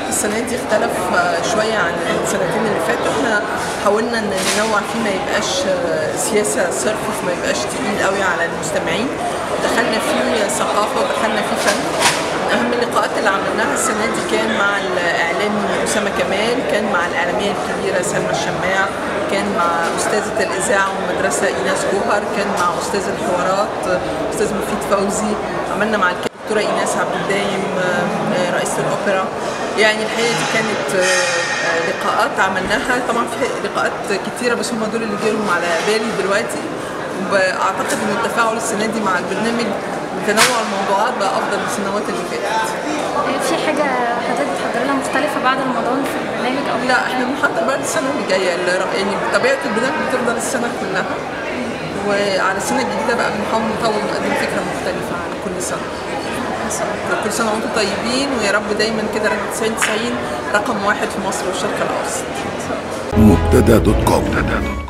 السنه دي اختلف آه، شويه عن السنتين اللي فاتوا احنا حاولنا ان ننوع فيه ما يبقاش آه، سياسه صرف ما يبقاش تقيل قوي على المستمعين دخلنا فيه ثقافه ودخلنا فيه فن من اهم اللقاءات اللي عملناها السنه دي كان مع الاعلامي اسامه كمال كان مع الاعلاميه الكبيره سلمى الشماع كان مع استاذه الاذاعه والمدرسه ايناس جوهر كان مع استاذ الحوارات آه، استاذ مفيد فوزي عملنا مع الدكتوره ايناس عبد الدايم آه، آه، رئيسه الاوبرا يعني الحقيقه دي كانت آه، آه، لقاءات عملناها طبعا في لقاءات كتيره بس هم دول اللي جايهم على بالي دلوقتي واعتقد ان التفاعل السنه دي مع البرنامج وتنوع الموضوعات بقى افضل من السنوات اللي فاتت في حاجة حضرتك بتحضر لها مختلفة بعد رمضان في البرنامج أو لا احنا بنحضر بقى السنه اللي جايه اللي- يعني طبيعه البرنامج بتفضل السنه كلها وعلى السنه الجديده بقى بنحاول نطور ونقدم فكره مختلفه عن كل سنه كل سنه وانتم طيبين ويا رب دايما كده 90 90 رقم واحد في مصر والشرق الاوسط مبتدا دوت كوم